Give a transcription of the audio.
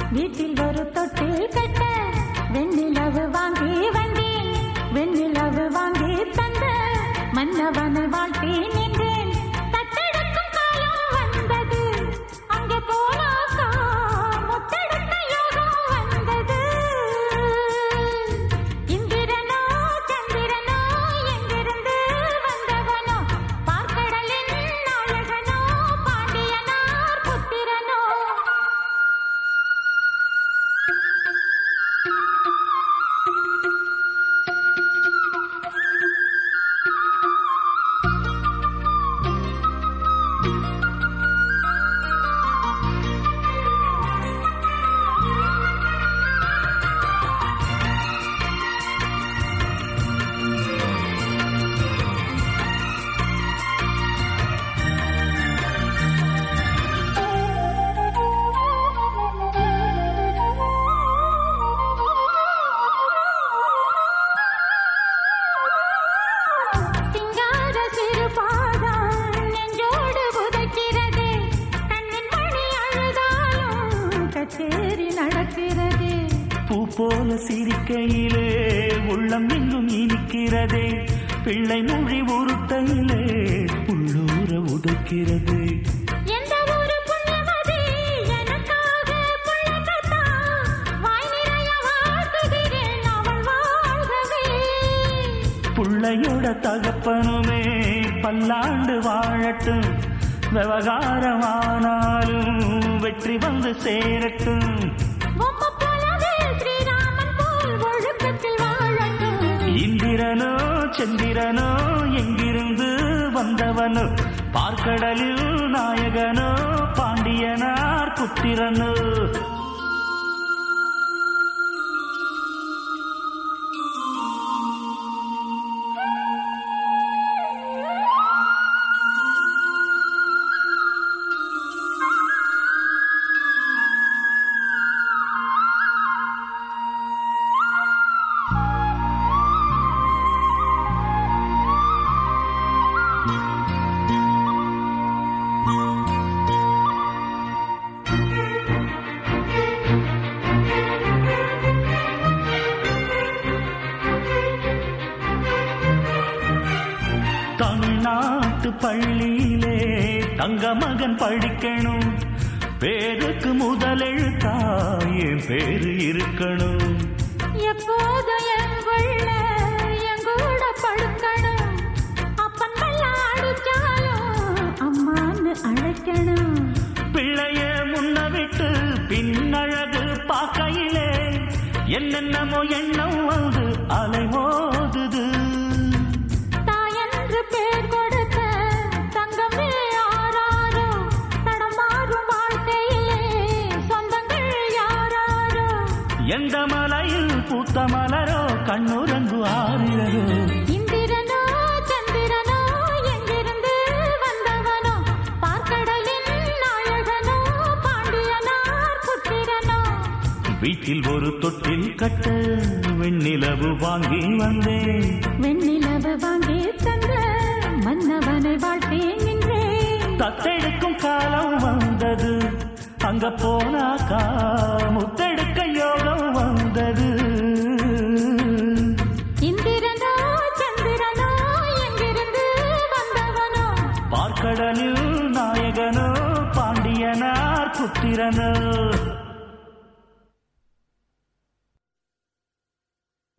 வீட்டில் ஒரு தொட்டில் கட்ட வெண்ணிலவு வாங்கி வந்தேன் வெண்ணிலவு வாங்கி தந்த மன்னவனை வாழ்த்தி நின்றேன் தத்தெடுக்கும் காலம் வந்தது அங்கே போனாக்கா முத்தெடுக்க யோகம் வந்தது இந்திரனோ சந்திரனோ எங்கிருந்து வந்தவனோ பார்க்கடலின் நாயகனோ பாண்டியனார் புத்திரனோ சிங்கார சிறுபாதம் நெஞ்சோடு புதைக்கிறது கண்ணின் மணி அழுதாலும் கச்சேரி நடக்கிறது பூ போல சிரிக்கையிலே உள்ளம் இன்னும் இனிக்கிறதே பிள்ளை மொழி உருட்டையிலே உள்ளூர உதைக்கிறது எந்த ஒரு புண்ணியவதி எனக்காக புள்ளக்கத்தா வாய் நிறைய வாழ்த்துகிறேன் அவள் வாழ்கவே புள்ளையோட தகப்பனுமே பல்லாண்டு வாழட்டும் விவகாரமானாலும் வெற்றி வந்து சேரட்டும் பொம்மை போலவே ஸ்ரீராமன் போல் ஒழுக்கத்தில் வாழட்டும் இந்திரனோ சந்திரனோ எங்கிருந்து வந்தவனோ பார்க்கடலில் நாயகனோ பாண்டியனார் புத்திரனோ தமிழ்நாட்டு பள்ளியிலே தங்க மகன் படிக்கணும் பேருக்கு முதலெழுத்தா என் பேரு இருக்கணும் எப்போது எங்குள்ள எங்கூட படுக்கணும் அப்பன் வெள்ளம் அடிச்சாலும் அம்மான்னு அழைக்கணும் பிள்ளைய முன்ன விட்டு பின்னழகு பார்க்கையிலே என்னென்னமோ எண்ணம் வந்து அலைமோதுது தாயென்று பேர் கொடுத்த தங்கமே ஆராரோ தடமாறும் வாழ்க்கையிலே சொந்தங்கள் யாராரோ எந்த மலையில் பூத்த மலரோ கண்ணுரங்கு ஆறுகிறோ இந்திரனோ சந்திரனோ எங்கிருந்து வந்தவனோ பார்க்கடலின் நாயகனோ பாண்டியனார் புத்திரனோ வீட்டில் ஒரு தொட்டில் கட்ட வெண்ணிலவு வாங்கி வந்தேன் வெண்ணிலவு வாங்கி தந்த மன்னவனை வாழ்த்தி நின்றேன் தத்தெடுக்கும் காலம் வந்தது அங்க போனாக்கா முத்தெடுக்க யோகம் வந்தது இந்திரனோ சந்திரனோ எங்கிருந்து வந்தவனோ பார்க்கடலில் நாயகனோ பாண்டியனார் புத்திரனோ